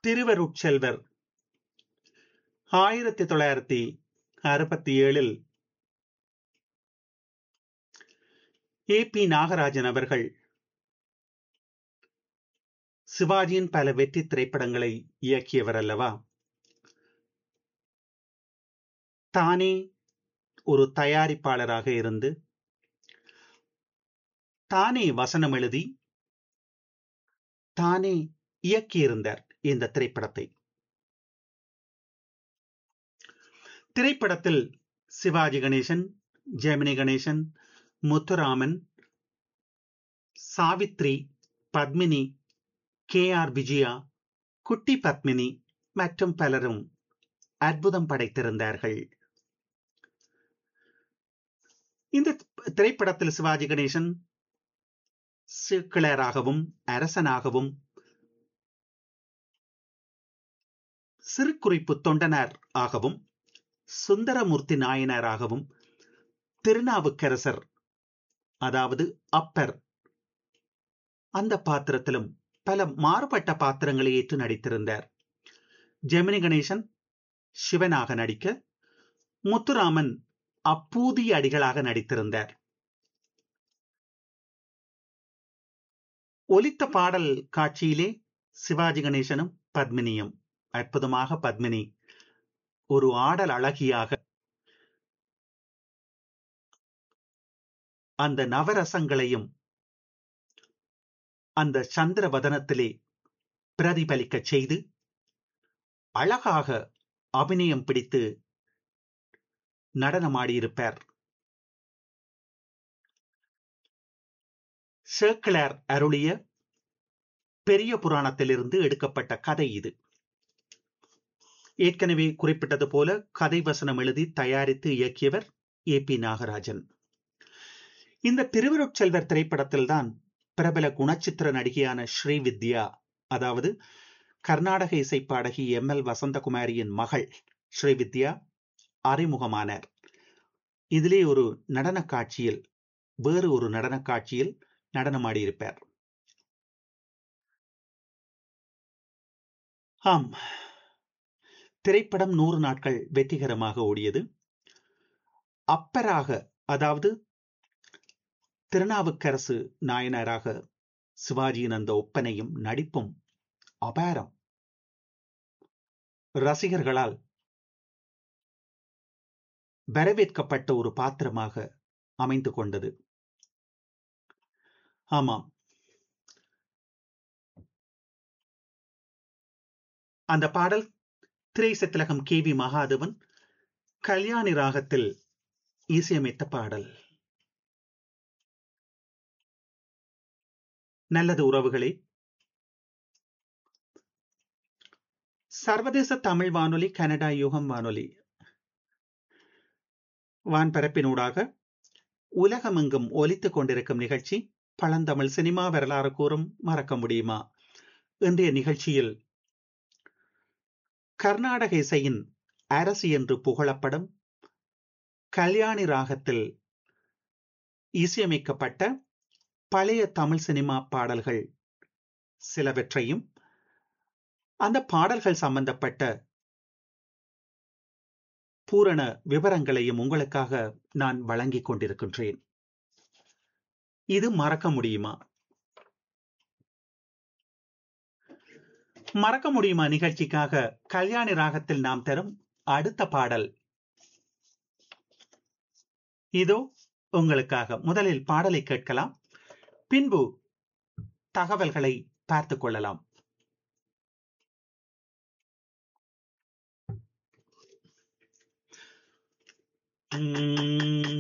திருவருட்செல்வர் ஆயிரத்தி தொள்ளாயிரத்தி அறுபத்தி ஏழில் ஏ பி நாகராஜன் அவர்கள் சிவாஜியின் பல வெற்றி திரைப்படங்களை இயக்கியவர் அல்லவா தானே ஒரு தயாரிப்பாளராக இருந்து தானே வசனம் எழுதி தானே இயக்கியிருந்தார் இந்த திரைப்படத்தை திரைப்படத்தில் சிவாஜி கணேசன் ஜெமினி கணேசன் முத்துராமன் சாவித்ரி பத்மினி கே ஆர் விஜயா குட்டி பத்மினி மற்றும் பலரும் அற்புதம் படைத்திருந்தார்கள் இந்த திரைப்படத்தில் சிவாஜி கணேசன் சிக்கிளராகவும் அரசனாகவும் சிறு குறிப்பு தொண்டனார் ஆகவும் சுந்தரமூர்த்தி நாயனாராகவும் திருநாவுக்கரசர் அதாவது அப்பர் அந்த பாத்திரத்திலும் பல மாறுபட்ட பாத்திரங்களை ஏற்று நடித்திருந்தார் ஜெமினி கணேசன் சிவனாக நடிக்க முத்துராமன் அப்பூதிய அடிகளாக நடித்திருந்தார் ஒலித்த பாடல் காட்சியிலே சிவாஜி கணேசனும் பத்மினியும் அற்புதமாக பத்மினி ஒரு ஆடல் அழகியாக அந்த நவரசங்களையும் அந்த சந்திர வதனத்திலே பிரதிபலிக்க செய்து அழகாக அபிநயம் பிடித்து நடனமாடியிருப்பார் சேக்கிளார் அருளிய பெரிய புராணத்திலிருந்து எடுக்கப்பட்ட கதை இது ஏற்கனவே குறிப்பிட்டது போல கதை வசனம் எழுதி தயாரித்து இயக்கியவர் ஏ பி நாகராஜன் இந்த திருவருட்செல்வர் திரைப்படத்தில்தான் பிரபல குணச்சித்திர நடிகையான ஸ்ரீவித்யா அதாவது கர்நாடக இசை பாடகி எம் எல் வசந்தகுமாரியின் மகள் ஸ்ரீவித்யா அறிமுகமானார் இதிலே ஒரு நடன காட்சியில் வேறு ஒரு நடன காட்சியில் நடனமாடியிருப்பார் ஆம் திரைப்படம் நூறு நாட்கள் வெற்றிகரமாக ஓடியது அப்பராக அதாவது திருநாவுக்கரசு நாயனராக சிவாஜியின் அந்த ஒப்பனையும் நடிப்பும் அபாரம் ரசிகர்களால் வரவேற்கப்பட்ட ஒரு பாத்திரமாக அமைந்து கொண்டது ஆமாம் அந்த பாடல் திரை சத்திலகம் கே வி மகாதேவன் கல்யாணி ராகத்தில் இசையமைத்த பாடல் நல்லது உறவுகளே சர்வதேச தமிழ் வானொலி கனடா யுகம் வானொலி வான்பரப்பினூடாக உலகமெங்கும் ஒலித்துக் கொண்டிருக்கும் நிகழ்ச்சி பழந்தமிழ் சினிமா வரலாறு கூறும் மறக்க முடியுமா இன்றைய நிகழ்ச்சியில் கர்நாடக இசையின் அரசு என்று புகழப்படும் கல்யாணி ராகத்தில் இசையமைக்கப்பட்ட பழைய தமிழ் சினிமா பாடல்கள் சிலவற்றையும் அந்த பாடல்கள் சம்பந்தப்பட்ட பூரண விவரங்களையும் உங்களுக்காக நான் வழங்கிக் கொண்டிருக்கின்றேன் இது மறக்க முடியுமா மறக்க முடியுமா நிகழ்ச்சிக்காக கல்யாணி ராகத்தில் நாம் தரும் அடுத்த பாடல் இதோ உங்களுக்காக முதலில் பாடலை கேட்கலாம் பின்பு தகவல்களை பார்த்துக் கொள்ளலாம் உம்